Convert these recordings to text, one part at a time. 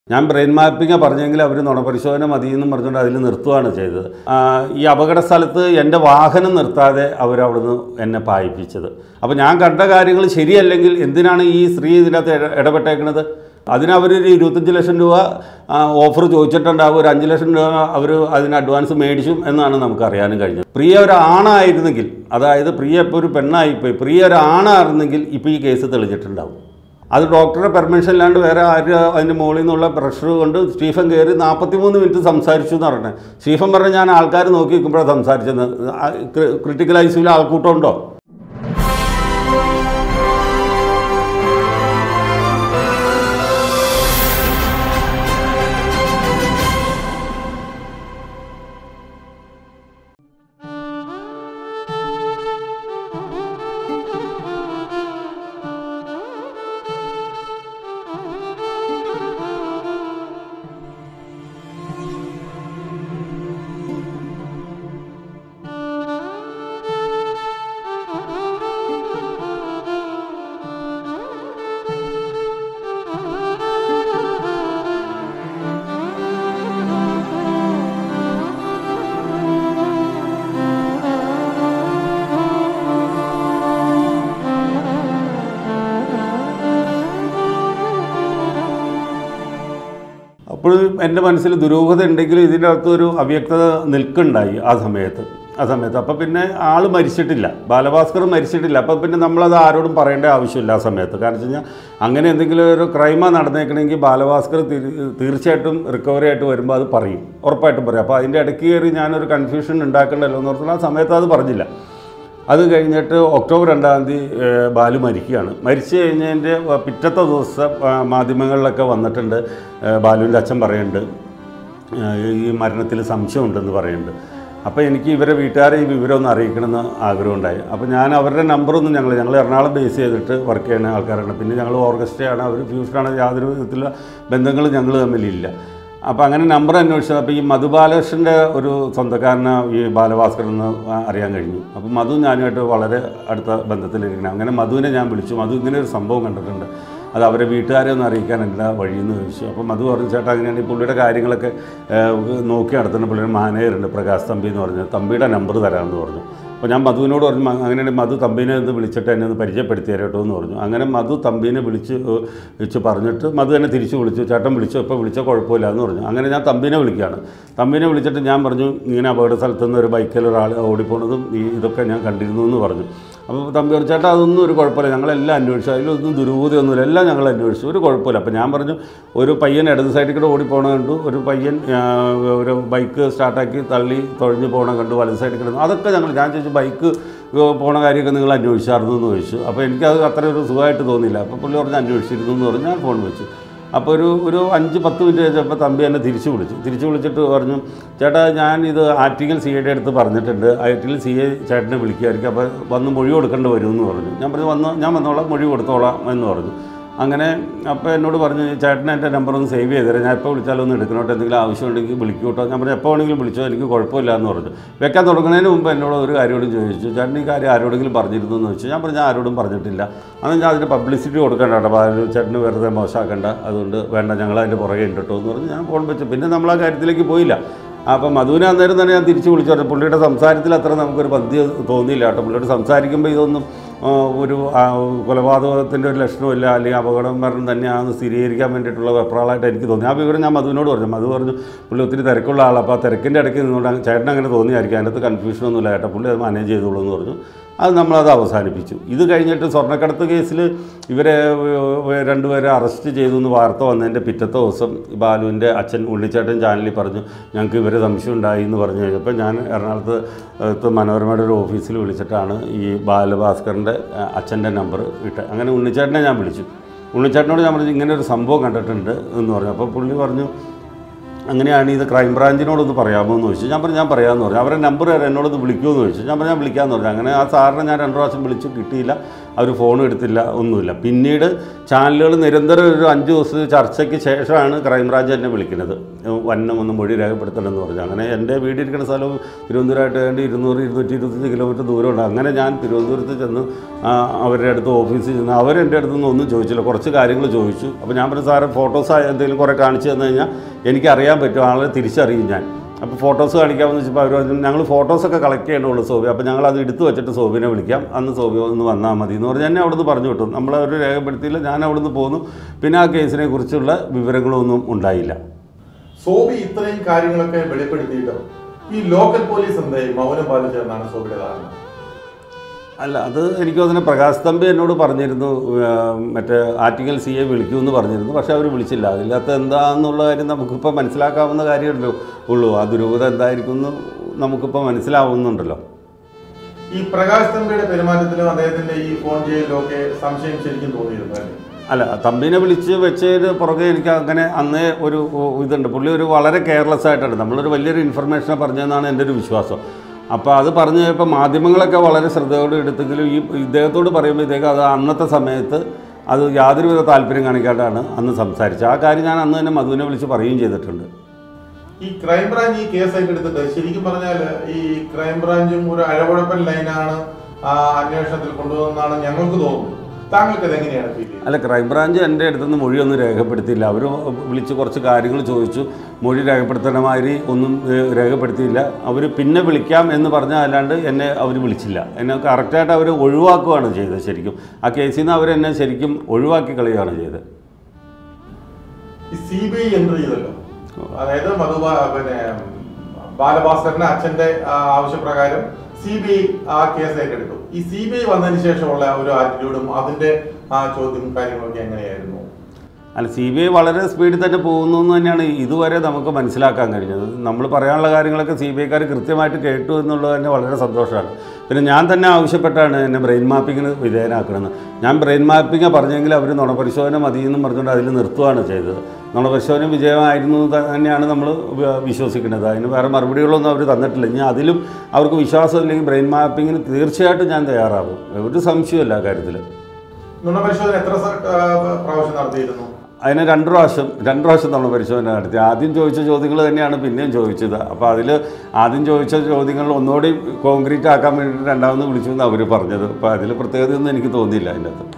ഞാൻ brain mapping പറഞ്ഞെങ്കിൽ അവർ നുണപരിശോധന മതിയെന്നും പറഞ്ഞുകൊണ്ട് അതിൽ നിർത്തുകയാണ് ചെയ്തത് ആ, ഈ അപകട സ്ഥലത്ത് എൻ്റെ വാഹനം നിർത്താതെ അവരവിടുന്ന് എന്നെ പായിപ്പിച്ചത് അപ്പോൾ ഞാൻ കണ്ട കാര്യങ്ങൾ ശരിയല്ലെങ്കിൽ എന്തിനാണ് ഈ സ്ത്രീ ഇതിനകത്ത് ഇട- ഇടപെട്ടേക്കണത് അതിനവരൊരു ഇരുപത്തഞ്ച് ലക്ഷം രൂപ ഓഫർ ചോദിച്ചിട്ടുണ്ടാവും ഒരു അഞ്ച് ലക്ഷം രൂപ അവർ അതിന് അഡ്വാൻസ് മേടിച്ചു എന്നാണ് നമുക്ക് അറിയാനും കഴിഞ്ഞത് പ്രിയ ഒരു ആണായിരുന്നെങ്കിൽ അതായത് പ്രിയ ഇപ്പോൾ ഒരു പെണ്ണായിപ്പോയി പ്രിയ ഒരു ആണായിരുന്നെങ്കിൽ ഇപ്പോൾ ഈ കേസ് തെളിഞ്ഞിട്ടുണ്ടാവും അത് ഡോക്ടറുടെ പെർമിഷൻ ഇല്ലാണ്ട് വേറെ ആര് അതിൻ്റെ മുകളിൽ നിന്നുള്ള പ്രഷർ കൊണ്ട് സ്റ്റീഫൻ കയറി നാൽപ്പത്തിമൂന്ന് മിനിറ്റ് സംസാരിച്ചു എന്ന് പറഞ്ഞത് സ്റ്റീഫൻ പറഞ്ഞ ഞാൻ ആൾക്കാർ നോക്കി നിൽക്കുമ്പോഴാണ് സംസാരിച്ചത് ക്രിട്ടിക്കൽ ഐസിയിൽ ആൾക്കൂട്ടം ഉണ്ടോ അപ്പോഴും എൻ്റെ മനസ്സിൽ ദുരൂഹത ഉണ്ടെങ്കിലും ഇതിൻ്റെ അകത്ത് ഒരു അവ്യക്തത നിൽക്കുന്നുണ്ടായി ആ സമയത്ത് ആ സമയത്ത് അപ്പോൾ പിന്നെ ആൾ മരിച്ചിട്ടില്ല ബാലഭാസ്കർ മരിച്ചിട്ടില്ല അപ്പോൾ പിന്നെ നമ്മളത് ആരോടും പറയേണ്ട ആവശ്യമില്ല ആ സമയത്ത് കാരണം വെച്ച് കഴിഞ്ഞാൽ അങ്ങനെ എന്തെങ്കിലും ഒരു ക്രൈമ നടന്നേക്കണമെങ്കിൽ ബാലഭാസ്കർ തീ- തീർച്ചയായിട്ടും റിക്കവറി ആയിട്ട് വരുമ്പോൾ അത് പറയും ഉറപ്പായിട്ടും പറയും അപ്പോൾ അതിൻ്റെ ഇടയ്ക്ക് കയറി ഞാനൊരു കൺഫ്യൂഷൻ ഉണ്ടാക്കണ്ടല്ലോ എന്ന് ഓർത്തുള്ള ആ സമയത്ത് അത് പറഞ്ഞില്ല അത് കഴിഞ്ഞിട്ട് ഒക്ടോബർ രണ്ടാം തീയതി ഏഹ്, ബാലു മരിക്കുകയാണ് മരിച്ചു കഴിഞ്ഞതിൻ്റെ പിറ്റത്തെ ദിവസം ആ, മാധ്യമങ്ങളിലൊക്കെ വന്നിട്ടുണ്ട് ഏഹ്, ബാലുവിൻ്റെ അച്ഛൻ പറയുന്നുണ്ട് ഏഹ്, ഈ മരണത്തിൽ സംശയമുണ്ടെന്ന് പറയുന്നുണ്ട് അപ്പോൾ എനിക്ക് ഇവരെ വീട്ടുകാരെ ഈ വിവരം ഒന്ന് അറിയിക്കണമെന്ന് ആഗ്രഹമുണ്ടായി അപ്പോൾ ഞാൻ അവരുടെ നമ്പറൊന്നും ഞങ്ങൾ ഞങ്ങൾ എറണാകുളം ബേസ് ചെയ്തിട്ട് വർക്ക് ചെയ്യുന്ന ആൾക്കാരാണ് പിന്നെ ഞങ്ങൾ ഓർക്കസ്ട്രയാണ് അവർ ഫ്യൂഷനാണ് യാതൊരു വിധത്തിലുള്ള ബന്ധങ്ങളും ഞങ്ങൾ തമ്മിലില്ല അപ്പോൾ അങ്ങനെ നമ്പർ അന്വേഷിച്ചത് അപ്പോൾ ഈ മധു ബാലകൃഷ്ണൻ്റെ ഒരു സ്വന്തക്കാരനെ ഈ ബാലഭാസ്കർ എന്ന് അറിയാൻ കഴിഞ്ഞു അപ്പോൾ മധു ഞാനുമായിട്ട് വളരെ അടുത്ത ബന്ധത്തിലിരിക്കണം അങ്ങനെ മധുവിനെ ഞാൻ വിളിച്ചു മധു ഇങ്ങനെ ഒരു സംഭവം കണ്ടിട്ടുണ്ട് അത് അവരെ വീട്ടുകാരെ ഒന്ന് അറിയിക്കാൻ എന്താ വഴിയെന്ന് ചോദിച്ചു അപ്പോൾ മധു പറഞ്ഞു ചേട്ടാ അങ്ങനെയാണെങ്കിൽ പുള്ളിയുടെ കാര്യങ്ങളൊക്കെ ഏഹ്, നോക്കി നടത്തുന്ന പുള്ളിയുടെ മാനേജറുണ്ട് പ്രകാശ് തമ്പി എന്ന് പറഞ്ഞു തമ്പിയുടെ നമ്പർ തരാമെന്ന് പറഞ്ഞു അപ്പോൾ ഞാൻ മധുവിനോട് പറഞ്ഞു "മ- അങ്ങനെയാണെങ്കിൽ മധു തമ്പീനെ ഒന്ന് വിളിച്ചിട്ട് എന്നെ ഒന്ന് പരിചയപ്പെടുത്തി തരട്ടോ എന്ന് പറഞ്ഞു അങ്ങനെ മധു തമ്പീനെ വിളിച്ച് ഏഹ്, വിളിച്ച് പറഞ്ഞിട്ട് മധു എന്നെ തിരിച്ച് വിളിച്ചു ചേട്ടൻ വിളിച്ചു ഇപ്പോൾ വിളിച്ചോ കുഴപ്പമില്ല എന്ന് പറഞ്ഞു അങ്ങനെ ഞാൻ തമ്പീനെ വിളിക്കുകയാണ് തമ്പീനെ വിളിച്ചിട്ട് ഞാൻ പറഞ്ഞു ഇങ്ങനെ അപകട സ്ഥലത്ത് നിന്ന് ഒരു ബൈക്കിൽ ഒരാൾ ഓടിപ്പോണതും ഈ ഇതൊക്കെ ഞാൻ കണ്ടിരുന്നു എന്ന് പറഞ്ഞു അപ്പോൾ തമ്പി പറഞ്ഞു ചേട്ടാ അതൊന്നും ഒരു കുഴപ്പമില്ല ഞങ്ങളെല്ലാം അന്വേഷിച്ചു അതിലൊന്നും ദുരൂഹതയൊന്നുമില്ല എല്ലാം ഞങ്ങൾ അന്വേഷിച്ചു ഒരു കുഴപ്പമില്ല അപ്പോൾ ഞാൻ പറഞ്ഞു ഒരു പയ്യൻ ഇടത് സൈഡിൽ കൂടെ ഓടിപ്പോണ കണ്ടു ഒരു പയ്യൻ ആ, ഒരു ബൈക്ക് സ്റ്റാർട്ടാക്കി തള്ളി തൊഴിഞ്ഞ് പോണ കണ്ടു വലത് സൈഡിൽ കിടന്നു അതൊക്കെ ഞങ്ങൾ ഞാൻ ചോദിച്ചു ബൈക്ക് പോണ കാര്യമൊക്കെ നിങ്ങൾ അന്വേഷിച്ചായിരുന്നു എന്ന് ചോദിച്ചു അപ്പോൾ എനിക്കത് അത്ര ഒരു സുഖമായിട്ട് തോന്നിയില്ല അപ്പോൾ പുള്ളി പറഞ്ഞ് അന്വേഷിച്ചിരുന്നു എന്ന് പറഞ്ഞ് ഞാൻ ഫോൺ വെച്ചു അപ്പോൾ ഒരു ഒരു അഞ്ച് പത്ത് മിനിറ്റ് കഴിഞ്ഞപ്പോൾ തമ്പി എന്നെ തിരിച്ചു വിളിച്ചു തിരിച്ചു വിളിച്ചിട്ട് പറഞ്ഞു ചേട്ടാ ഞാൻ ഇത് ആറ്റിങ്ങൽ സി ഐയുടെ അടുത്ത് പറഞ്ഞിട്ടുണ്ട് ആറ്റിങ്ങൽ സി ഐ ചേട്ടനെ വിളിക്കുമായിരിക്കും അപ്പോൾ വന്ന് മൊഴി കൊടുക്കേണ്ടി വരുമെന്ന് പറഞ്ഞു ഞാൻ പറഞ്ഞു വന്ന് ഞാൻ വന്നോളാം മൊഴി കൊടുത്തോളാം എന്ന് പറഞ്ഞു അങ്ങനെ അപ്പോൾ എന്നോട് പറഞ്ഞു ചേട്ടനെ എൻ്റെ നമ്പർ ഒന്ന് സേവ് ചെയ്ത് തരാം ഞാൻ എപ്പോൾ വിളിച്ചാലും ഒന്ന് എടുക്കണോട്ടോ എന്തെങ്കിലും ആവശ്യമുണ്ടെങ്കിൽ വിളിക്കൂ കേട്ടോ ഞാൻ പറഞ്ഞു എപ്പോൾ വേണമെങ്കിലും വിളിച്ചോ എനിക്ക് കുഴപ്പമില്ല എന്ന് പറഞ്ഞു വെക്കാൻ തുടങ്ങുന്നതിന് മുമ്പ് എന്നോട് ഒരു കാര്യമോടും ചോദിച്ചു ചേട്ടൻ ഈ കാര്യം ആരോടെങ്കിലും പറഞ്ഞിരുന്നു എന്ന് ചോദിച്ചു ഞാൻ പറഞ്ഞു ഞാൻ ആരോടും പറഞ്ഞിട്ടില്ല അന്ന് ഞാൻ അതിന് പബ്ലിസിറ്റി കൊടുക്കണ്ട കേട്ടോ ബാലു ചേട്ടന് വെറുതെ മോശമാക്കണ്ട അതുകൊണ്ട് വേണ്ട ഞങ്ങൾ അതിൻ്റെ പുറകെ ഉണ്ട് കേട്ടോ എന്ന് പറഞ്ഞ് ഞാൻ ഫോൺ വെച്ചു പിന്നെ നമ്മൾ ആ കാര്യത്തിലേക്ക് പോയില്ല അപ്പം മധുവിനെ അന്നേരം തന്നെ ഞാൻ തിരിച്ച് വിളിച്ചു പറഞ്ഞു പുള്ളിയുടെ സംസാരത്തിൽ അത്ര നമുക്കൊരു പന്തി തോന്നിയില്ല കേട്ടോ പുള്ളിയോട് സംസാരിക്കുമ്പോൾ ഇതൊന്നും ആ, ഒരു ആ, കൊലപാതകത്തിൻ്റെ ഒരു ലക്ഷണമില്ല അല്ലെങ്കിൽ അപകടം മരണം തന്നെയാണെന്ന് സ്ഥിരീകരിക്കാൻ വേണ്ടിയിട്ടുള്ള വെപ്രാളായിട്ട് എനിക്ക് തോന്നി ആ വിവരം ഞാൻ മധുവിനോട് പറഞ്ഞു മധു പറഞ്ഞു പുള്ളി ഒത്തിരി തിരക്കുള്ള ആളാണ് അപ്പോൾ ആ തിരക്കിൻ്റെ ഇടയ്ക്ക് നിന്നുകൊണ്ട് അങ്ങ് ചേട്ടൻ അങ്ങനെ തോന്നിയായിരിക്കും അതിനകത്ത് കൺഫ്യൂഷനൊന്നുമില്ല ചേട്ടാ പുള്ളി അത് മാനേജ് ചെയ്തോളൂ എന്ന് പറഞ്ഞു അത് നമ്മളത് അവസാനിപ്പിച്ചു ഇത് കഴിഞ്ഞിട്ട് സ്വർണ്ണക്കടത്ത് കേസിൽ ഇവരെ ഏഹ്, രണ്ടുപേരെ അറസ്റ്റ് ചെയ്തു എന്ന് വാർത്ത വന്നതിൻ്റെ പിറ്റത്തെ ദിവസം ബാലുവിൻ്റെ അച്ഛൻ ഉണ്ണിച്ചേട്ടൻ ചാനലിൽ പറഞ്ഞു ഞങ്ങൾക്ക് ഇവരെ സംശയം ഉണ്ടായി എന്ന് പറഞ്ഞു കഴിഞ്ഞപ്പോൾ ഞാൻ എറണാകുളത്ത് ഏഹ്, മനോരമയുടെ ഒരു ഓഫീസിൽ വിളിച്ചിട്ടാണ് ഈ ബാലഭാസ്കറിൻ്റെ അച്ഛൻ്റെ നമ്പർ ഇട്ട് അങ്ങനെ ഉണ്ണിച്ചേട്ടനെ ഞാൻ വിളിച്ചു ഉണ്ണിച്ചേട്ടനോട് ഞാൻ പറഞ്ഞു ഇങ്ങനെ ഒരു സംഭവം കണ്ടിട്ടുണ്ട് എന്ന് പറഞ്ഞു അപ്പോൾ പുള്ളി പറഞ്ഞു അങ്ങനെയാണ് ഇത് ക്രൈം ബ്രാഞ്ചിനോടൊന്ന് പറയാമോ എന്ന് ചോദിച്ചു ഞാൻ പറഞ്ഞു ഞാൻ പറയാമെന്ന് പറഞ്ഞു അവരുടെ നമ്പർ തരാം എന്നോടൊന്ന് വിളിക്കുമോ എന്ന് ചോദിച്ചു ഞാൻ പറഞ്ഞു ഞാൻ വിളിക്കാമെന്ന് പറഞ്ഞു അങ്ങനെ ആ സാറിനെ ഞാൻ രണ്ട് പ്രാവശ്യം വിളിച്ചു കിട്ടിയില്ല അവർ ഫോൺ എടുത്തില്ല ഒന്നുമില്ല പിന്നീട് ചാനലുകൾ നിരന്തരം ഒരു അഞ്ച് ദിവസത്തെ ചർച്ചയ്ക്ക് ശേഷമാണ് ക്രൈംബ്രാഞ്ച് എന്നെ വിളിക്കുന്നത് വന്നം ഒന്ന് മൊഴി രേഖപ്പെടുത്തണമെന്ന് പറഞ്ഞു അങ്ങനെ എൻ്റെ വീടിരിക്കുന്ന സ്ഥലവും തിരുവനന്തപുരമായിട്ട് വേണ്ടി ഇരുന്നൂറ് ഇരുന്നൂറ്റി ഇരുപത്തഞ്ച് കിലോമീറ്റർ ദൂരമുണ്ട് അങ്ങനെ ഞാൻ തിരുവനന്തപുരത്ത് ചെന്ന് ആ, അവരുടെ അടുത്ത് ഓഫീസിൽ ചെന്ന് അവരെൻ്റെ അടുത്ത് നിന്ന് ഒന്നും ചോദിച്ചില്ല കുറച്ച് കാര്യങ്ങൾ ചോദിച്ചു അപ്പോൾ ഞാൻ പറഞ്ഞു സാറ് ഫോട്ടോസ് എന്തെങ്കിലും കുറേ കാണിച്ചു തന്നു കഴിഞ്ഞാൽ എനിക്കറിയാൻ പറ്റും ആളെ തിരിച്ചറിയും ഞാൻ അപ്പോൾ ഫോട്ടോസ് കാണിക്കാമെന്ന് വെച്ചപ്പോൾ അവർ പറഞ്ഞു ഞങ്ങൾ ഫോട്ടോസൊക്കെ കളക്ട് ചെയ്യണുള്ളൂ സോബി അപ്പോൾ ഞങ്ങൾ അത് എടുത്ത് വെച്ചിട്ട് സോബിനെ വിളിക്കാം അന്ന് സോബി ഒന്ന് വന്നാൽ മതി എന്ന് പറഞ്ഞ് എന്നെ അവിടുന്ന് പറഞ്ഞു വിട്ടു നമ്മളവർ രേഖപ്പെടുത്തിയില്ല ഞാൻ അവിടുന്ന് പോന്നു പിന്നെ ആ കേസിനെ കുറിച്ചുള്ള വിവരങ്ങളൊന്നും ഉണ്ടായില്ല സോബി ഇത്രയും കാര്യങ്ങളൊക്കെ വെളിപ്പെടുത്തിയിട്ടും ഈ ലോക്കൽ പോലീസ് എന്തായി മൗനം പാലിച്ചതെന്നാണ് സോബിയുടെ ധാരണ അല്ല അത് എനിക്ക് തോന്നുന്നു പ്രകാശ് തമ്പി എന്നോട് പറഞ്ഞിരുന്നു ആ, മറ്റേ ആർട്ടിക്കൽ സി എ വിളിക്കുമെന്ന് പറഞ്ഞിരുന്നു പക്ഷേ അവർ വിളിച്ചില്ല അതില്ലാത്ത എന്താണെന്നുള്ള കാര്യം നമുക്കിപ്പോൾ മനസ്സിലാക്കാവുന്ന കാര്യമല്ലോ ഉള്ളൂ ആ ദുരൂഹത എന്തായിരിക്കും എന്ന് നമുക്കിപ്പോൾ മനസ്സിലാവുന്നുണ്ടല്ലോ ഈ പ്രകാശ് തമ്പിയുടെ പെരുമാറ്റത്തിലും അദ്ദേഹത്തിന്റെ ഈ ഫോൺ ചെയ്യലിലും ഒക്കെ സംശയം ശരിക്കും തോന്നിയിരുന്നു അല്ലേ അല്ല തമ്പിനെ വിളിച്ച് വെച്ചതിന് പുറകെ എനിക്ക് അങ്ങനെ അന്നേ ഒരു ഉ- ഇതുണ്ട് പുള്ളി ഒരു വളരെ കെയർലെസ് ആയിട്ടാണ് നമ്മളൊരു വലിയൊരു ഇൻഫർമേഷൻ പറഞ്ഞതെന്നാണ് എൻ്റെ ഒരു വിശ്വാസം അപ്പോൾ അത് പറഞ്ഞു കഴിഞ്ഞപ്പോൾ മാധ്യമങ്ങളൊക്കെ വളരെ ശ്രദ്ധയോടെ എടുത്തെങ്കിലും ഈ ഇദ്ദേഹത്തോട് പറയുമ്പോൾ ഇദ്ദേഹം അത് അന്നത്തെ സമയത്ത് അത് യാതൊരുവിധ താല്പര്യം കാണിക്കാണ്ടാണ് അന്ന് സംസാരിച്ചത് ആ കാര്യം ഞാൻ അന്ന് തന്നെ മധുവിനെ വിളിച്ച് പറയുകയും ചെയ്തിട്ടുണ്ട് ഈ ക്രൈംബ്രാഞ്ച് ഈ കേസ് ആയിട്ട് എടുത്തിട്ട് ശരിക്കും പറഞ്ഞാൽ ഈ ക്രൈംബ്രാഞ്ചും ഒരു അഴകുഴപ്പൻ ലൈനാണ് ആ അന്വേഷണത്തിൽ കൊണ്ടുവന്നാണ് ഞങ്ങൾക്ക് തോന്നുന്നത് താങ്കൾക്ക് ഇത് എങ്ങനെയാണ് ഫീൽ ചെയ്യുന്നത് അല്ല ക്രൈംബ്രാഞ്ച് എൻ്റെ അടുത്തുനിന്ന് മൊഴിയൊന്നും രേഖപ്പെടുത്തിയില്ല അവർ വിളിച്ച് കുറച്ച് കാര്യങ്ങൾ ചോദിച്ചു മൊഴി രേഖപ്പെടുത്തണ മാതിരി ഒന്നും ഏഹ്, രേഖപ്പെടുത്തിയില്ല അവർ പിന്നെ വിളിക്കാം എന്ന് പറഞ്ഞാൽ അല്ലാണ്ട് എന്നെ അവർ വിളിച്ചില്ല എന്നെ കറക്റ്റായിട്ട് അവർ ഒഴിവാക്കുകയാണ് ചെയ്തത് ശരിക്കും ആ കേസിൽ നിന്ന് അവരെന്നെ ശരിക്കും ഒഴിവാക്കി കളയുകയാണ് ചെയ്തത് ഈ സി ബി ഐ എൻട്രി ചെയ്തല്ലോ അതായത് മധുബാ പിന്നെ ബാലഭാസ്കറിന്റെ അച്ഛന്റെ ആ, ആവശ്യപ്രകാരം സി ബി ഐ ആ കേസ് ഏറ്റെടുത്തു ഈ സി ബി ഐ വന്നതിന് ശേഷമുള്ള ഒരു ആറ്റിറ്റ്യൂഡും അതിന്റെ ആ ചോദ്യവും കാര്യങ്ങളൊക്കെ എങ്ങനെയായിരുന്നു അല്ല സി ബി ഐ വളരെ സ്പീഡിൽ തന്നെ പോകുന്നു എന്ന് തന്നെയാണ് ഇതുവരെ നമുക്ക് മനസ്സിലാക്കാൻ കഴിഞ്ഞത് നമ്മൾ പറയാനുള്ള കാര്യങ്ങളൊക്കെ സി ബി ഐക്കാർ കൃത്യമായിട്ട് കേട്ടു എന്നുള്ളത് തന്നെ വളരെ സന്തോഷമാണ് പിന്നെ ഞാൻ തന്നെ ആവശ്യപ്പെട്ടാണ് എന്നെ ബ്രെയിൻ മാപ്പിങ്ങിന് വിധേയനാക്കണമെന്ന് ഞാൻ ബ്രെയിൻ മാപ്പിംഗ് പറഞ്ഞെങ്കിൽ അവർ നുണപരിശോധന മതി എന്നും പറഞ്ഞുകൊണ്ട് അതിൽ നിർത്തുകയാണ് ചെയ്തത് നുണപരിശോധന വിജയമായിരുന്നു എന്ന് തന്നെയാണ് നമ്മൾ വ- വിശ്വസിക്കുന്നത് അതിന് വേറെ മറുപടികളൊന്നും അവർ തന്നിട്ടില്ല ഇനി അതിലും അവർക്ക് വിശ്വാസം ഇല്ലെങ്കിൽ ബ്രെയിൻ മാപ്പിങ്ങിന് തീർച്ചയായിട്ടും ഞാൻ തയ്യാറാകും ഒരു സംശയമില്ല ആ കാര്യത്തിൽ നുണപരിശോധന എത്ര സ- ആ, പ്രാവശ്യം നടത്തിയിരുന്നു അതിന് രണ്ട് പ്രാവശ്യം രണ്ട് പ്രാവശ്യം നമ്മൾ പരിശോധന നടത്തി ആദ്യം ചോദിച്ച ചോദ്യങ്ങൾ തന്നെയാണ് പിന്നെയും ചോദിച്ചത് അപ്പോൾ അതിൽ ആദ്യം ചോദിച്ച ചോദ്യങ്ങൾ ഒന്നുകൂടി കോൺക്രീറ്റ് ആക്കാൻ വേണ്ടിയിട്ട് രണ്ടാമത് വിളിച്ചു എന്ന് അവർ പറഞ്ഞത് അപ്പോൾ അതിൽ പ്രത്യേകതയൊന്നും എനിക്ക് തോന്നിയില്ല അതിൻ്റെ അകത്ത്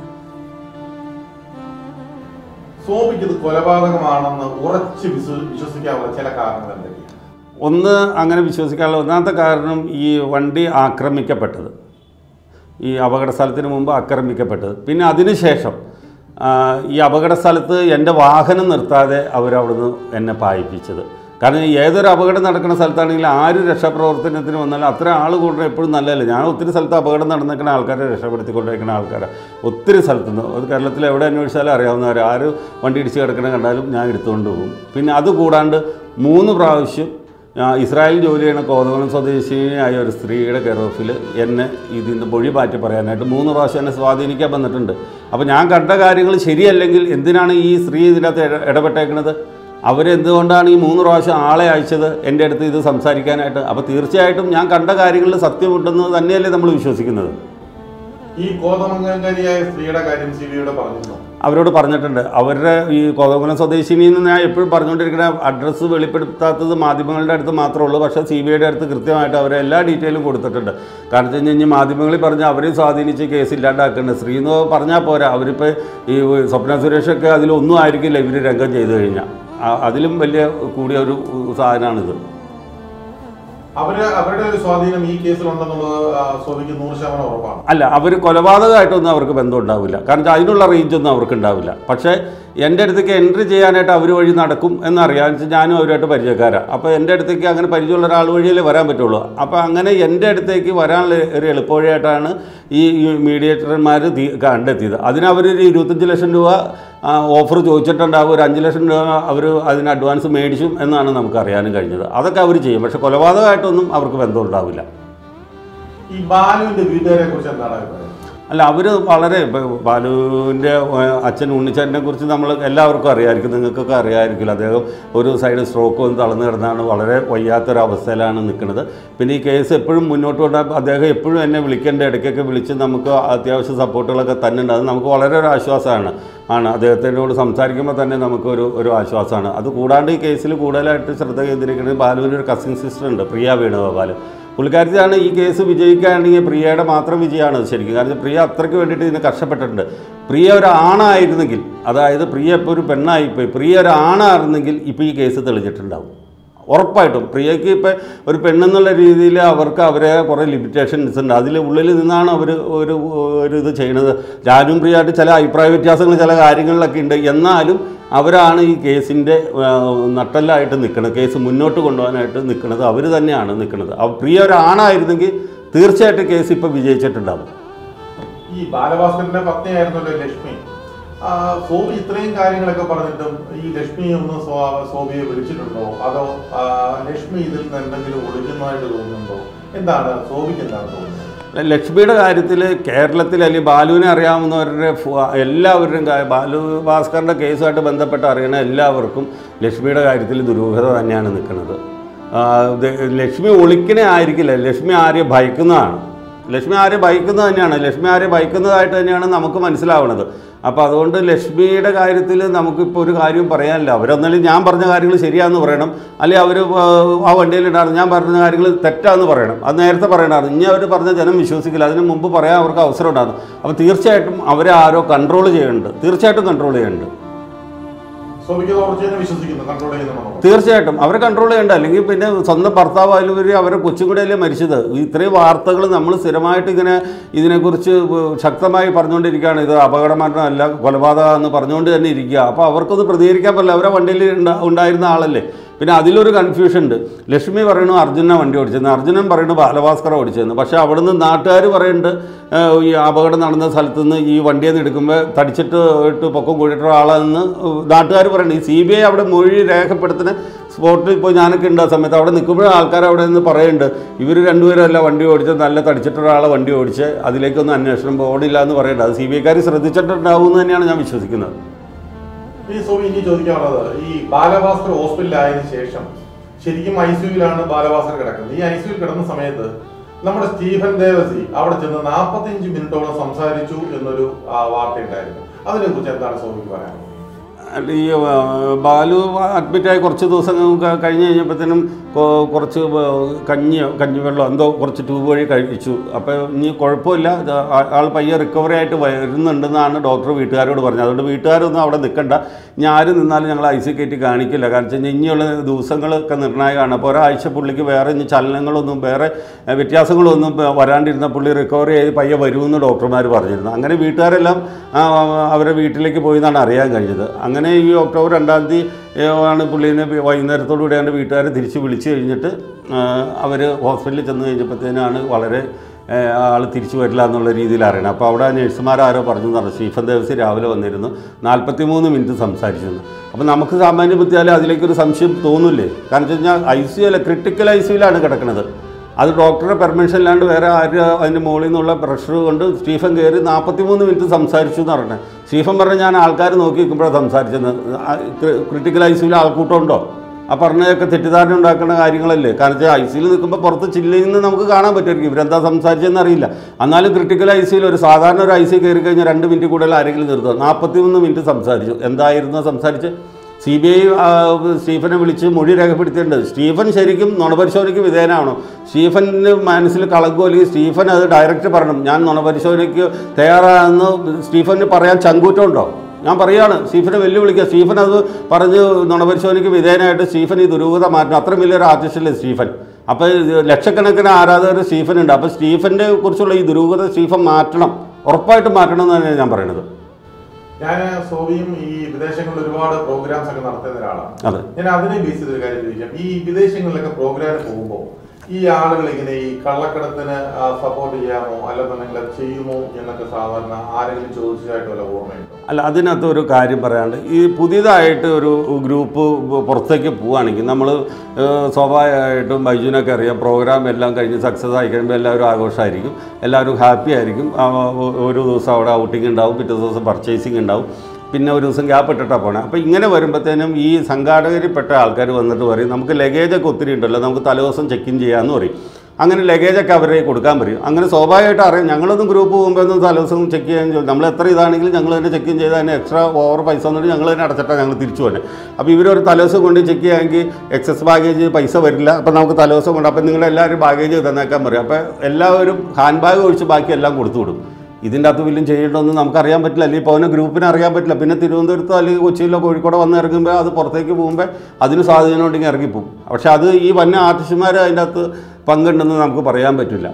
സോബിക്ക് ഇത് കൊലപാതകമാണെന്ന് ഉറച്ച് വിശ്വ- വിശ്വസിക്കാനുള്ള ചില കാരണങ്ങൾ എന്തൊക്കെയാണ് ഒന്ന് അങ്ങനെ വിശ്വസിക്കാനുള്ള ഒന്നാമത്തെ കാരണം ഈ വണ്ടി ആക്രമിക്കപ്പെട്ടത് ഈ അപകട സ്ഥലത്തിന് മുമ്പ് ആക്രമിക്കപ്പെട്ടത് പിന്നെ അതിനുശേഷം ആ, ഈ അപകട സ്ഥലത്ത് എൻ്റെ വാഹനം നിർത്താതെ അവരവിടുന്ന് എന്നെ പായിപ്പിച്ചത് കാരണം ഏതൊരു അപകടം നടക്കുന്ന സ്ഥലത്താണെങ്കിലും ആര് രക്ഷാപ്രവർത്തനത്തിന് വന്നാലും അത്ര ആൾ കൂടുതൽ എപ്പോഴും നല്ലതല്ല ഞാൻ ഒത്തിരി സ്ഥലത്ത് അപകടം നടന്നിരിക്കുന്ന ആൾക്കാരെ രക്ഷപ്പെടുത്തിക്കൊണ്ടിരിക്കുന്ന ആൾക്കാരാണ് ഒത്തിരി സ്ഥലത്തുനിന്ന് അത് കേരളത്തിൽ എവിടെ അന്വേഷിച്ചാലും അറിയാവുന്നവർ ആര് വണ്ടി ഇടിച്ച് കിടക്കണ കണ്ടാലും ഞാൻ എടുത്തുകൊണ്ട് പോകും പിന്നെ അത് കൂടാണ്ട് മൂന്ന് പ്രാവശ്യം ആ, ഇസ്രായേൽ ജോലി ചെയ്യുന്ന കോതമംഗലം സ്വദേശിനിയായ ഒരു സ്ത്രീയുടെ കെയർ ഓഫിൽ എന്നെ ഇതിൻ്റെ മൊഴി മാറ്റി പറയാനായിട്ട് മൂന്ന് പ്രാവശ്യം എന്നെ സ്വാധീനിക്കാൻ വന്നിട്ടുണ്ട് അപ്പോൾ ഞാൻ കണ്ട കാര്യങ്ങൾ ശരിയല്ലെങ്കിൽ എന്തിനാണ് ഈ സ്ത്രീ ഇതിനകത്ത് ഇട- ഇടപെട്ടേക്കുന്നത് അവരെന്തുകൊണ്ടാണ് ഈ മൂന്ന് പ്രാവശ്യം ആളെ അയച്ചത് എൻ്റെ അടുത്ത് ഇത് സംസാരിക്കാനായിട്ട് അപ്പോൾ തീർച്ചയായിട്ടും ഞാൻ കണ്ട കാര്യങ്ങളിൽ സത്യമുണ്ടെന്ന് തന്നെയല്ലേ നമ്മൾ വിശ്വസിക്കുന്നത് ഈ കോതമംഗലങ്കരിയായ സ്ത്രീയുടെ കാര്യം സി ബി ഐയുടെ പറഞ്ഞിരുന്നു അവരോട് പറഞ്ഞിട്ടുണ്ട് അവരുടെ ഈ കോതമംഗലം സ്വദേശിനിയിൽ നിന്ന് ഞാൻ എപ്പോഴും പറഞ്ഞുകൊണ്ടിരിക്കുന്ന അഡ്രസ്സ് വെളിപ്പെടുത്താത്തത് മാധ്യമങ്ങളുടെ അടുത്ത് മാത്രമേ ഉള്ളൂ പക്ഷേ സി ബി ഐയുടെ അടുത്ത് കൃത്യമായിട്ട് അവർ എല്ലാ ഡീറ്റെയിലും കൊടുത്തിട്ടുണ്ട് കാരണം വെച്ച് കഴിഞ്ഞാൽ മാധ്യമങ്ങളിൽ പറഞ്ഞാൽ അവരെയും സ്വാധീനിച്ച് കേസ് ഇല്ലാണ്ടാക്കുന്നുണ്ട് ശ്രീ എന്ന് പറഞ്ഞാൽ പോരാ അവരിപ്പോൾ ഈ സ്വപ്ന സുരേഷൊക്കെ അതിലൊന്നും ആയിരിക്കില്ല ഇവർ രംഗം ചെയ്തു കഴിഞ്ഞാൽ ആ- അതിലും വലിയ കൂടിയ ഒരു സാധനമാണിത് അവര് അവരുടെ ഒരു സ്വാധീനം ഈ കേസിലുണ്ടെന്നുള്ളത് ആ, സോബിക്ക് നൂറ് ശതമാനം ഉറപ്പാണ് അല്ല അവർ കൊലപാതകമായിട്ടൊന്നും അവർക്ക് ബന്ധം ഉണ്ടാവില്ല കാരണം വെച്ചാൽ അതിനുള്ള റേഞ്ചൊന്നും അവർക്ക് ഉണ്ടാവില്ല പക്ഷേ എൻ്റെ അടുത്തേക്ക് എൻട്രി ചെയ്യാനായിട്ട് അവർ വഴി നടക്കും എന്നറിയാം എന്ന് വെച്ചാൽ ഞാനും അവരുമായിട്ട് പരിചയക്കാരാണ് അപ്പോൾ എൻ്റെ അടുത്തേക്ക് അങ്ങനെ പരിചയമുള്ള ഒരാൾ വഴിയല്ലേ വരാൻ പറ്റുള്ളൂ അപ്പോൾ അങ്ങനെ എൻ്റെ അടുത്തേക്ക് വരാനുള്ള ഒരു എളുപ്പവഴിയായിട്ടാണ് ഈ മീഡിയേറ്റർമാർ കണ്ടെത്തിയത് അതിന് അവരൊരു ഇരുപത്തഞ്ച് ലക്ഷം രൂപ ഓഫർ ചോദിച്ചിട്ടുണ്ടാവും ഒരു അഞ്ച് ലക്ഷം രൂപ അവർ അതിന് അഡ്വാൻസ് മേടിച്ചു എന്നാണ് നമുക്ക് അറിയാനും കഴിഞ്ഞത് അതൊക്കെ അവർ ചെയ്യും പക്ഷേ കൊലപാതകമായിട്ടൊന്നും അവർക്ക് ബന്ധം ഉണ്ടാവില്ല ഈ ബാലുവിന്റെ വീട്ടുകാരെ കുറിച്ച് എന്താണ് അഭിപ്രായം അല്ല അവർ വളരെ ഇപ്പോൾ ബാലുവിൻ്റെ ഏഹ്, അച്ഛൻ ഉണ്ണിച്ചാനെ കുറിച്ച് നമ്മൾ എല്ലാവർക്കും അറിയാമായിരിക്കും നിങ്ങൾക്കൊക്കെ അറിയാമായിരിക്കില്ല അദ്ദേഹം ഒരു സൈഡ് സ്ട്രോക്ക് വന്ന് തളർന്നു കിടന്നാണ് വളരെ വയ്യാത്തൊരവസ്ഥയിലാണ് നിൽക്കുന്നത് പിന്നെ ഈ കേസ് എപ്പോഴും മുന്നോട്ട് കൊണ്ടുപോകാൻ അദ്ദേഹം എപ്പോഴും എന്നെ വിളിക്കേണ്ട ഇടയ്ക്കൊക്കെ വിളിച്ച് നമുക്ക് അത്യാവശ്യ സപ്പോർട്ടുകളൊക്കെ തന്നെ ഉണ്ട് അത് നമുക്ക് വളരെ ഒരു ആശ്വാസമാണ് ആണ് അദ്ദേഹത്തിനോട് സംസാരിക്കുമ്പോൾ തന്നെ നമുക്കൊരു ഒരു ആശ്വാസമാണ് അത് കൂടാണ്ട് ഈ കേസിൽ കൂടുതലായിട്ട് ശ്രദ്ധ കേന്ദ്രീകരിക്കുന്നത് ബാലുവിന് ഒരു കസിൻ സിസ്റ്റർ ഉണ്ട് പ്രിയ വേണുഗോപാൽ പുള്ളിക്കാരത്തിയാണ് ഈ കേസ് വിജയിക്കുകയാണെങ്കിൽ പ്രിയയുടെ മാത്രം വിജയമാണ് അത് ശരിക്കും കാരണം പ്രിയ അത്രയ്ക്ക് വേണ്ടിയിട്ട് ഇതിന് കഷ്ടപ്പെട്ടിട്ടുണ്ട് പ്രിയ ഒരു ആണായിരുന്നെങ്കിൽ അതായത് പ്രിയ ഇപ്പോൾ ഒരു പെണ്ണായിപ്പോയി പ്രിയ ഒരു ആണായിരുന്നെങ്കിൽ ഇപ്പോൾ ഈ കേസ് തെളിഞ്ഞിട്ടുണ്ടാവും ഉറപ്പായിട്ടും പ്രിയയ്ക്ക് ഇപ്പം ഒരു പെണ്ണെന്നുള്ള രീതിയിൽ അവർക്ക് അവരെ കുറേ ലിമിറ്റേഷൻസ് ഉണ്ട് അതിൽ ഉള്ളിൽ നിന്നാണ് അവർ ഒരു ഒരു ഇത് ചെയ്യുന്നത് ജാനും പ്രിയമായിട്ട് ചില അഭിപ്രായ വ്യത്യാസങ്ങൾ ചില കാര്യങ്ങളിലൊക്കെ ഉണ്ട് എന്നാലും അവരാണ് ഈ കേസിൻ്റെ നട്ടല്ലായിട്ട് നിൽക്കുന്നത് കേസ് മുന്നോട്ട് കൊണ്ടുപോകാനായിട്ട് നിൽക്കുന്നത് അവർ തന്നെയാണ് നിൽക്കുന്നത് അവ- പ്രിയ ഒരു ആണായിരുന്നെങ്കിൽ തീർച്ചയായിട്ടും കേസ് ഇപ്പോൾ വിജയിച്ചിട്ടുണ്ടാവും ഈ ബാലഭാസ്കറിന്റെ പത്നിയായിരുന്നല്ലോ ലക്ഷ്മി ആ, സോബി ഇത്രയും കാര്യങ്ങളൊക്കെ പറഞ്ഞിട്ടും ഈ ലക്ഷ്മി ഒന്ന് സ്വ- സോബിയെ വിളിച്ചിട്ടുണ്ടോ അതോ ആ, ലക്ഷ്മി ഇതിൽ നിന്ന് എന്തെങ്കിലും ഒളിക്കുന്നതായിട്ട് തോന്നുന്നുണ്ടോ എന്താണ് സോബിക്ക് എന്താണ് തോന്നുന്നത് ലക്ഷ്മിയുടെ കാര്യത്തിൽ കേരളത്തിൽ അല്ലെങ്കിൽ ബാലുവിനെ അറിയാവുന്നവരുടെ ഫു- എല്ലാവരുടെയും കാ- ബാലു ഭാസ്കറിൻ്റെ കേസുമായിട്ട് ബന്ധപ്പെട്ട് അറിയണ എല്ലാവർക്കും ലക്ഷ്മിയുടെ കാര്യത്തിൽ ദുരൂഹത തന്നെയാണ് നിൽക്കുന്നത് ആ, ഇത് ലക്ഷ്മി ഒളിക്കണേ ആയിരിക്കില്ല ലക്ഷ്മി ആരെ ഭയക്കുന്നതാണ് ലക്ഷ്മി ആരെ ഭയക്കുന്നത് തന്നെയാണ് ലക്ഷ്മി ആരെ ഭയക്കുന്നതായിട്ട് തന്നെയാണ് നമുക്ക് മനസ്സിലാവുന്നത് അപ്പോൾ അതുകൊണ്ട് ലക്ഷ്മിയുടെ കാര്യത്തിൽ നമുക്കിപ്പോൾ ഒരു കാര്യം പറയാനില്ല അവരെന്നാലും ഞാൻ പറഞ്ഞ കാര്യങ്ങൾ ശരിയാണെന്ന് പറയണം അല്ലെങ്കിൽ അവർ ആ വണ്ടിയിലിടാറ് ഞാൻ പറഞ്ഞ കാര്യങ്ങൾ തെറ്റാന്ന് പറയണം അത് നേരത്തെ പറയണമായിരുന്നു ഇനി അവർ പറഞ്ഞ ജനം വിശ്വസിക്കില്ല അതിന് മുമ്പ് പറയാൻ അവർക്ക് അവസരം ഉണ്ടാകും അപ്പോൾ തീർച്ചയായിട്ടും അവരെ ആരോ കൺട്രോൾ ചെയ്യുന്നുണ്ട് തീർച്ചയായിട്ടും കൺട്രോൾ ചെയ്യുന്നുണ്ട് സോബിക്ക് തോർച്ചയെന്ന് വിശ്വസിക്കുന്നു കൺട്രോൾ ചെയ്യുന്നുണ്ടോ തീർച്ചയായിട്ടും അവരെ കൺട്രോൾ ചെയ്യണ്ട അല്ലെങ്കിൽ പിന്നെ സ്വന്തം ഭർത്താവ് അതിലുപരി അവരെ കൊച്ചും കൂടെയല്ലേ മരിച്ചത് ഇത്രയും വാർത്തകൾ നമ്മൾ സ്ഥിരമായിട്ട് ഇങ്ങനെ ഇതിനെക്കുറിച്ച് ശക്തമായി പറഞ്ഞുകൊണ്ടിരിക്കുകയാണ് ഇത് അപകടമരണമല്ല കൊലപാതകമെന്ന് പറഞ്ഞുകൊണ്ട് തന്നെ ഇരിക്കുക അപ്പോൾ അവർക്കൊന്ന് പ്രതികരിക്കാൻ പറ്റില്ല അവരെ വണ്ടിയിൽ ഉണ്ടാ- ഉണ്ടായിരുന്ന ആളല്ലേ പിന്നെ അതിലൊരു കൺഫ്യൂഷൻ ഉണ്ട് ലക്ഷ്മി പറയണു അർജുന വണ്ടി ഓടിച്ചെന്ന് അർജുനൻ പറയുന്നു ബാലഭാസ്കർ ഓടിച്ചെന്ന് പക്ഷേ അവിടുന്ന് നാട്ടുകാർ പറയുന്നുണ്ട് ഏഹ്, ഈ അപകടം നടന്ന സ്ഥലത്ത് നിന്ന് ഈ വണ്ടിയിൽ നിന്ന് എടുക്കുമ്പോൾ തടിച്ചിട്ട് ഇട്ട് പൊക്കം കൂടിയിട്ട ആളെന്ന് നാട്ടുകാർ പറയുന്നത് ഈ സി ബി ഐ അവിടെ മൊഴി രേഖപ്പെടുത്തുന്ന സ്പോട്ടിൽ ഇപ്പോൾ ഞാനൊക്കെ ഉണ്ട് ആ സമയത്ത് അവിടെ നിൽക്കുമ്പോഴും ആൾക്കാർ അവിടെ നിന്ന് പറയുന്നുണ്ട് ഇവർ രണ്ടുപേരല്ല വണ്ടി ഓടിച്ച് നല്ല തടിച്ചിട്ടൊരാളെ വണ്ടി ഓടിച്ച് അതിലേക്കൊന്നും അന്വേഷണം പോകണില്ല എന്ന് പറയുന്നുണ്ട് അത് സി ബി ഐക്കാർ ശ്രദ്ധിച്ചിട്ടുണ്ടാവും എന്ന് തന്നെയാണ് ഞാൻ വിശ്വസിക്കുന്നത് ഈ സോബി ഇനി ചോദിക്കാനുള്ളത് ഈ ബാലഭാസ്കർ ഹോസ്പിറ്റലിലായതിനു ശേഷം ശരിക്കും ഐ സിയുലാണ് ബാലഭാസ്കർ കിടക്കുന്നത് ഈ ഐ സിയുൽ കിടന്ന സമയത്ത് നമ്മുടെ സ്റ്റീഫൻ ദേവസി അവിടെ ചെന്ന് നാൽപ്പത്തിയഞ്ച് മിനിറ്റോളം സംസാരിച്ചു എന്നൊരു ആ, വാർത്തയുണ്ടായിരുന്നു അതിനെ കുറിച്ച് എന്താണ് സോബിക്ക് പറയാനുള്ളത് അല്ല, ഈ ആ, ബാലു അഡ്മിറ്റായി കുറച്ച് ദിവസം ക- കഴിഞ്ഞ് കഴിഞ്ഞപ്പോഴത്തേനും കൊ- കുറച്ച് വ- കഞ്ഞിയോ കഞ്ഞിവെള്ളം എന്തോ കുറച്ച് ട്യൂബ് വഴി കഴിച്ചു അപ്പോൾ ഇനി കുഴപ്പമില്ല ഇത് ആ- ആൾ പയ്യെ റിക്കവറി ആയിട്ട് വരുന്നുണ്ടെന്നാണ് ഡോക്ടർ വീട്ടുകാരോട് പറഞ്ഞത് അതുകൊണ്ട് വീട്ടുകാരൊന്നും അവിടെ നിൽക്കണ്ട ഇനി ആര് നിന്നാലും ഞങ്ങൾ ഐ സി കയറ്റി കാണിക്കില്ല കാരണം വെച്ച് കഴിഞ്ഞാൽ ഇനിയുള്ള ദിവസങ്ങളൊക്കെ നിർണായകമാണ് അപ്പോൾ ഒരാഴ്ച പുള്ളിക്ക് വേറെ ഇനി ചലനങ്ങളൊന്നും വേറെ ഏഹ്, വ്യത്യാസങ്ങളൊന്നും പ- വരാണ്ടിരുന്ന പുള്ളി റിക്കവറി ചെയ്ത് പയ്യെ വരുമെന്ന് ഡോക്ടർമാർ പറഞ്ഞിരുന്നു അങ്ങനെ വീട്ടുകാരെല്ലാം ആ, അവരുടെ വീട്ടിലേക്ക് പോയി എന്നാണ് അറിയാൻ കഴിഞ്ഞത് അങ്ങനെ ഈ ഒക്ടോബർ രണ്ടാം തീയതി ഏഹ്, ആണ് പുള്ളീനെ വി- വൈകുന്നേരത്തോടു കൂടിയാണ് വീട്ടുകാരെ തിരിച്ച് വിളിച്ചു കഴിഞ്ഞിട്ട് അവർ ഹോസ്പിറ്റലിൽ ചെന്ന് കഴിഞ്ഞപ്പോഴത്തേനാണ് വളരെ ആൾ തിരിച്ചു വരില്ല എന്നുള്ള രീതിയിൽ അറിയണം അപ്പോൾ അവിടെ നഴ്സുമാരാരോ പറഞ്ഞു എന്ന് പറഞ്ഞു സ്റ്റീഫൻ ദേവസി രാവിലെ വന്നിരുന്നു നാൽപ്പത്തി മൂന്ന് മിനിറ്റ് സംസാരിച്ചു എന്ന് അപ്പോൾ നമുക്ക് സാമാന്യ ബുദ്ധിയാൽ അതിലേക്കൊരു സംശയം തോന്നില്ലേ കാരണം വെച്ച് കഴിഞ്ഞാൽ ഐ സി അല്ല ക്രിട്ടിക്കൽ ഐ സിയിലാണ് കിടക്കുന്നത് അത് ഡോക്ടറുടെ പെർമിഷൻ ഇല്ലാണ്ട് വേറെ ആര് അതിൻ്റെ മുകളിൽ നിന്നുള്ള പ്രഷർ കൊണ്ട് സ്റ്റീഫൻ കയറി നാൽപ്പത്തി മൂന്ന് മിനിറ്റ് സംസാരിച്ചു എന്ന് പറഞ്ഞത് സ്റ്റീഫൻ പറഞ്ഞ ഞാൻ ആൾക്കാർ നോക്കി നിൽക്കുമ്പോഴാണ് സംസാരിച്ചത് ക്രിട്ടിക്കൽ ഐ സിയിൽ ആൾക്കൂട്ടം ഉണ്ടോ ആ പറഞ്ഞതൊക്കെ തെറ്റിദ്ധാരണ ഉണ്ടാക്കുന്ന കാര്യങ്ങളല്ലേ കാരണം വെച്ചാൽ ഐ സിയിൽ നിൽക്കുമ്പോൾ പുറത്ത് ചില്ലയിൽ നിന്ന് നമുക്ക് കാണാൻ പറ്റുമായിരിക്കും ഇവരെന്താ സംസാരിച്ചതെന്ന് അറിയില്ല എന്നാലും ക്രിട്ടിക്കൽ ഐ സിയിൽ ഒരു സാധാരണ ഒരു ഐ സി കയറി കഴിഞ്ഞാൽ രണ്ട് മിനിറ്റ് കൂടുതൽ ആരെങ്കിലും നിർത്തുക നാൽപ്പത്തി മൂന്ന് മിനിറ്റ് സംസാരിച്ചു എന്തായിരുന്നു സംസാരിച്ച് സി ബി ഐ സ്റ്റീഫനെ വിളിച്ച് മൊഴി രേഖപ്പെടുത്തിയിട്ടുണ്ട് സ്റ്റീഫൻ ശരിക്കും നുണപരിശോധനയ്ക്ക് വിധേയനാണോ സ്റ്റീഫന് മനസ്സിൽ കളങ്കോ അല്ലെങ്കിൽ സ്റ്റീഫൻ അത് ഡയറക്റ്റ് പറയണം ഞാൻ നുണപരിശോധനയ്ക്ക് തയ്യാറാണെന്ന് സ്റ്റീഫന് പറയാൻ ചങ്കൂറ്റമുണ്ടോ ഞാൻ പറയുകയാണ് സ്റ്റീഫനെ വെല്ലുവിളിക്കുക സ്റ്റീഫൻ അത് പറഞ്ഞ് നുണപരിശോധനയ്ക്ക് വിധേയനായിട്ട് സ്റ്റീഫൻ ഈ ദുരൂഹത മാറ്റണം അത്ര വലിയൊരു ആർട്ടിസ്റ്റല്ലേ സ്റ്റീഫൻ അപ്പോൾ ഇത് ലക്ഷക്കണക്കിന് ആരാധകർ സ്റ്റീഫൻ ഉണ്ട് അപ്പോൾ സ്റ്റീഫൻ്റെ കുറിച്ചുള്ള ഈ ദുരൂഹത സ്റ്റീഫൻ മാറ്റണം ഉറപ്പായിട്ടും മാറ്റണം എന്ന് തന്നെയാണ് ഞാൻ പറയുന്നത് ഞാൻ സോബിയും ഈ വിദേശങ്ങളിൽ ഒരുപാട് പ്രോഗ്രാംസ് ഒക്കെ നടത്തുന്ന ഒരാളാണ് അതെ ഞാൻ അതിനെ ബേസ് ചെയ്തൊരു കാര്യം ചോദിക്കാം ഈ വിദേശങ്ങളിലൊക്കെ പ്രോഗ്രാമിന് പോകുമ്പോൾ ഈ ആളുകൾ ഇങ്ങനെ ഈ കള്ളക്കടത്തിന് സപ്പോർട്ട് ചെയ്യാമോ അല്ലെന്നുണ്ടെങ്കിൽ അത് ചെയ്യുമോ എന്നൊക്കെ സാധാരണ ആരെങ്കിലും ചോദിച്ചതായിട്ട് വല്ല ഓർമ്മയുണ്ടോ അല്ല അതിനകത്ത് ഒരു കാര്യം പറയാണ്ട് ഈ പുതിയതായിട്ട് ഒരു ഗ്രൂപ്പ് പുറത്തേക്ക് പോവുകയാണെങ്കിൽ നമ്മൾ സ്വാഭാവികമായിട്ടും ബൈജുവിനൊക്കെ അറിയാം പ്രോഗ്രാം എല്ലാം കഴിഞ്ഞ് സക്സസ് ആയി കഴിയുമ്പോൾ എല്ലാവരും ആഘോഷമായിരിക്കും എല്ലാവരും ഹാപ്പി ആയിരിക്കും ആ, ഒരു ദിവസം അവിടെ ഔട്ടിംഗ് ഉണ്ടാവും പിറ്റേ ദിവസം പർച്ചേസിങ് ഉണ്ടാവും പിന്നെ ഒരു ദിവസം ഗ്യാപ്പ് ഇട്ടിട്ടാണ് പോണേ അപ്പോൾ ഇങ്ങനെ വരുമ്പോഴത്തേനും ഈ സംഘാടകരിൽപ്പെട്ട ആൾക്കാർ വന്നിട്ട് പറയും നമുക്ക് ലഗേജൊക്കെ ഒത്തിരി ഉണ്ടല്ലോ നമുക്ക് തലേദിവസം ചെക്ക് ഇൻ ചെയ്യാമെന്ന് പറയും അങ്ങനെ ലഗേജൊക്കെ അവരെ കൊടുക്കാൻ പറയും അങ്ങനെ സ്വാഭാവികമായിട്ട് അറിയാം ഞങ്ങളൊന്നും ഗ്രൂപ്പ് പോകുമ്പോൾ ഒന്നും തലേദിവസം ചെക്ക് ചെയ്യാൻ ചോദിക്കും നമ്മൾ എത്ര ഇതാണെങ്കിലും ഞങ്ങൾ തന്നെ ചെക്ക് ഇൻ ചെയ്ത് അതിന് എക്സ്ട്രാ ഓവർ പൈസ വന്നിട്ട് ഞങ്ങൾ തന്നെ അടച്ചിട്ടാണ് ഞങ്ങൾ തിരിച്ചു പോന്നെ അപ്പോൾ ഇവരൊരു തലേദിവസം കൊണ്ട് ചെക്ക് ചെയ്യാമെങ്കിൽ എക്സസ് ബാഗേജ് പൈസ വരില്ല അപ്പോൾ നമുക്ക് തലേദിവസം കൊണ്ട് അപ്പോൾ നിങ്ങളെല്ലാവരും ബാഗേജ് തന്നേക്കാൻ പറയും അപ്പോൾ എല്ലാവരും ഹാൻഡ് ബാഗ് ഒഴിച്ച് ബാക്കി എല്ലാം കൊടുത്തു വിടും ഇതിൻ്റെ അകത്ത് വലിയ ചെയ്യേണ്ടതെന്ന് നമുക്കറിയാൻ പറ്റില്ല അല്ലെങ്കിൽ ഇപ്പോൾ അവനെ ഗ്രൂപ്പിന് അറിയാൻ പറ്റില്ല പിന്നെ തിരുവനന്തപുരത്തോ അല്ലെങ്കിൽ കൊച്ചിയിലോ കോഴിക്കോടോ വന്ന് ഇറങ്ങുമ്പോൾ അത് പുറത്തേക്ക് പോകുമ്പോൾ അതിന് സാധ്യത ഉണ്ടെങ്കിൽ ഇറങ്ങിപ്പോവും പക്ഷെ അത് ഈ വന്ന ആർട്ടിസ്റ്റുമാർ അതിൻ്റെ അകത്ത് പങ്കുണ്ടെന്ന് നമുക്ക് പറയാൻ പറ്റില്ല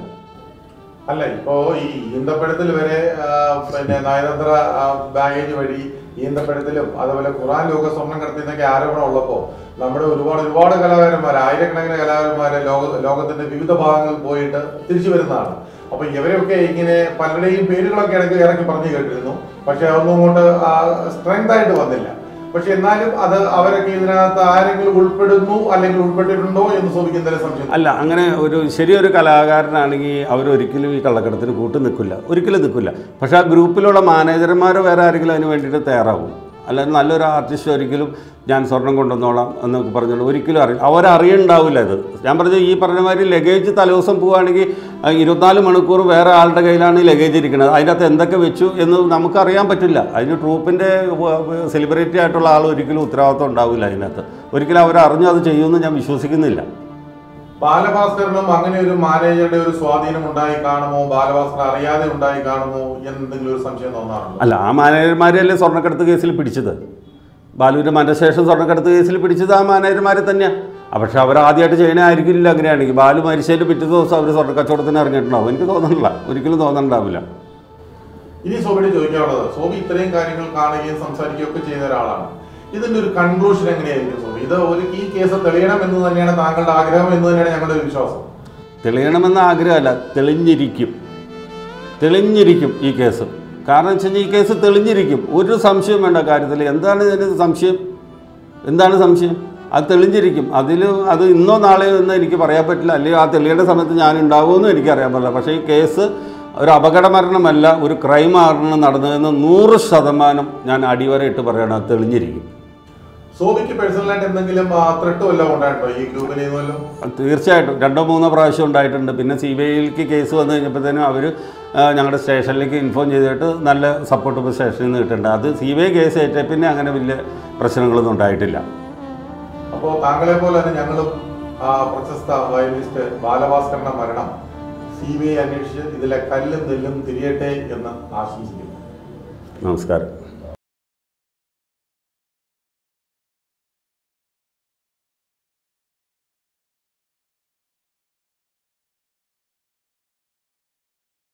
അല്ല ഇപ്പോ ഈ ഈന്തപ്പഴത്തിൽ വരെ ആ, പിന്നെ നയതന്ത്ര ബാഗേജ് വഴി ഈന്തപ്പഴത്തിലും അതുപോലെ ഖുറാൻ ലോക സ്വർണം കടത്തിയെന്നൊക്കെ ആരോപണം ഉള്ളപ്പോ നമ്മുടെ ഒരുപാട് ഒരുപാട് കലാകാരന്മാർ ആയിരക്കണക്കിന് കലാകാരന്മാര് ലോക ലോകത്തിന്റെ വിവിധ ഭാഗങ്ങളിൽ പോയിട്ട് തിരിച്ചു വരുന്നതാണ് അപ്പൊ ഇവരെയൊക്കെ ഇങ്ങനെ പലരുടെയും പേരുകളൊക്കെ ഇടയ്ക്ക് ഇറക്കി പറഞ്ഞു കേട്ടിരുന്നു പക്ഷെ അതൊന്നും അങ്ങോട്ട് സ്ട്രെങ്ത് ആയിട്ട് വന്നില്ല പക്ഷെ എന്നാലും അത് അവരൊക്കെ ഇതിനകത്ത് ആരെങ്കിലും ഉൾപ്പെടുന്നു അല്ലെങ്കിൽ ഉൾപ്പെട്ടിട്ടുണ്ടോ എന്ന് ചോദിക്കുന്നതിൽ സംശയം അല്ല അങ്ങനെ ഒരു ശരിയൊരു കലാകാരനാണെങ്കിൽ അവരൊരിക്കലും ഈ കള്ളക്കടത്തിന് കൂട്ട് നിൽക്കില്ല ഒരിക്കലും നിൽക്കില്ല പക്ഷേ ആ ഗ്രൂപ്പിലുള്ള മാനേജർമാർ വേറെ ആരെങ്കിലും അതിന് വേണ്ടിയിട്ട് തയ്യാറാവും അല്ലാതെ നല്ലൊരു ആർട്ടിസ്റ്റ് ഒരിക്കലും ഞാൻ സ്വർണം കൊണ്ടുവന്നോളാം എന്നൊക്കെ പറഞ്ഞോളൂ ഒരിക്കലും അറിയില്ല അവരറിയണ്ടാവില്ല ഇത് ഞാൻ പറഞ്ഞ ഈ പറഞ്ഞ മാതിരി ലഗേജ് തലേദിവസം പോവുകയാണെങ്കിൽ ആ, ഇരുപത്തിനാല് മണിക്കൂർ വേറെ ആളുടെ കയ്യിലാണ് ഈ ലഗേജ് ഇരിക്കുന്നത് അതിൻ്റെ അകത്ത് എന്തൊക്കെ വെച്ചു എന്ന് നമുക്കറിയാൻ പറ്റില്ല അതിന് ട്രൂപ്പിൻ്റെ സെലിബ്രിറ്റി ആയിട്ടുള്ള ആൾ ഒരിക്കലും ഉത്തരവാദിത്വം ഉണ്ടാവില്ല അതിനകത്ത് ഒരിക്കലും അവർ അറിഞ്ഞു അത് ചെയ്യുമെന്ന് ഞാൻ വിശ്വസിക്കുന്നില്ല ബാലഭാസ്കറിനും അങ്ങനെ ഒരു മാനേജറുടെ ഒരു സ്വാധീനം ഉണ്ടായി കാണുമോ ബാലഭാസ്കർ അറിയാതെ ഉണ്ടായി കാണുമോ എന്തെങ്കിലും ഒരു സംശയം തോന്നാറുണ്ടോ അല്ല ആ മാനേജർമാരെയല്ലേ സ്വർണ്ണക്കടത്ത് കേസിൽ പിടിച്ചത് ബാലുവിൻ്റെ മരണശേഷം സ്വർണ്ണക്കടത്ത് കേസിൽ പിടിച്ചത് ആ മാനേജർമാരെ തന്നെയാണ് പക്ഷെ അവർ ആദ്യമായിട്ട് ചെയ്യണേ ആയിരിക്കില്ല അങ്ങനെയാണെങ്കിൽ ബാലു മരിച്ചതിൻ്റെ പിറ്റേ ദിവസം അവർ സ്വർണ്ണ കച്ചവടത്തിന് ഇറങ്ങിയിട്ടുണ്ടാവും എനിക്ക് തോന്നണില്ല ഒരിക്കലും തോന്നണ്ടാവില്ല ഇനി സോബിയുടെ ചോദിക്കാനുള്ളത് സോബി ഇത്രയും കാര്യങ്ങൾ കാണുകയും സംസാരിക്കുകയും ഒക്കെ ചെയ്യുന്ന ഒരാളാണ് ഇതിന്റെ ഒരു കൺക്ലൂഷൻ എങ്ങനെയായിരിക്കും സോബി ഇത് ഒരു ഈ കേസ് തെളിയണം എന്ന് തന്നെയാണ് താങ്കളുടെ ആഗ്രഹം എന്ന് തന്നെയാണ് ഞങ്ങളുടെ ഒരു വിശ്വാസം തെളിയണമെന്ന ആഗ്രഹമല്ല തെളിഞ്ഞിരിക്കും തെളിഞ്ഞിരിക്കും ഈ കേസ് കാരണം വെച്ച് കഴിഞ്ഞാൽ ഈ കേസ് തെളിഞ്ഞിരിക്കും ഒരു സംശയം വേണ്ട കാര്യത്തിൽ എന്താണ് ഇതിന് സംശയം എന്താണ് സംശയം അത് തെളിഞ്ഞിരിക്കും അതിൽ അത് ഇന്നോ നാളെയോ എന്ന് എനിക്ക് പറയാൻ പറ്റില്ല അല്ലെങ്കിൽ ആ തെളിയേണ്ട സമയത്ത് ഞാൻ ഉണ്ടാവുമെന്നും എനിക്കറിയാൻ പറ്റില്ല പക്ഷേ ഈ കേസ് ഒരു അപകട മരണമല്ല ഒരു ക്രൈം ആണ് നടന്നതെന്ന് നൂറ് ശതമാനം ഞാൻ അടിവരയിട്ട് പറയണം അത് തെളിഞ്ഞിരിക്കും സോബിക്ക് പേഴ്സണലായിട്ട് എന്തെങ്കിലും ത്രെട്ട് വല്ലതും ഉണ്ടായിട്ടുണ്ടോ ഈ ഗ്രൂപ്പിൽ നിന്നും തീർച്ചയായിട്ടും രണ്ടോ മൂന്നോ പ്രാവശ്യം ഉണ്ടായിട്ടുണ്ട് പിന്നെ സി ബി ഐക്ക് കേസ് വന്നു കഴിഞ്ഞപ്പോഴത്തേനും അവർ ഞങ്ങളുടെ സ്റ്റേഷനിലേക്ക് ഇൻഫോം ചെയ്തിട്ട് നല്ല സപ്പോർട്ട് ഇപ്പോൾ സ്റ്റേഷനിൽ നിന്ന് കിട്ടുന്നുണ്ട് അത് സി ബി ഐ കേസ് ഏറ്റ പിന്നെ അങ്ങനെ വലിയ പ്രശ്നങ്ങളൊന്നും ഉണ്ടായിട്ടില്ല അപ്പോൾ താങ്കളെ പോലെ തന്നെ ഞങ്ങളും ആ, പ്രശസ്ത വയലിനിസ്റ്റ് ബാലഭാസ്കറിന്റെ മരണം സി ബി ഐ അന്വേഷിച്ച് ഇതിലെ കല്ലും നെല്ലും തിരിയട്ടെ എന്ന് ആശംസിക്കുന്നു നമസ്കാരം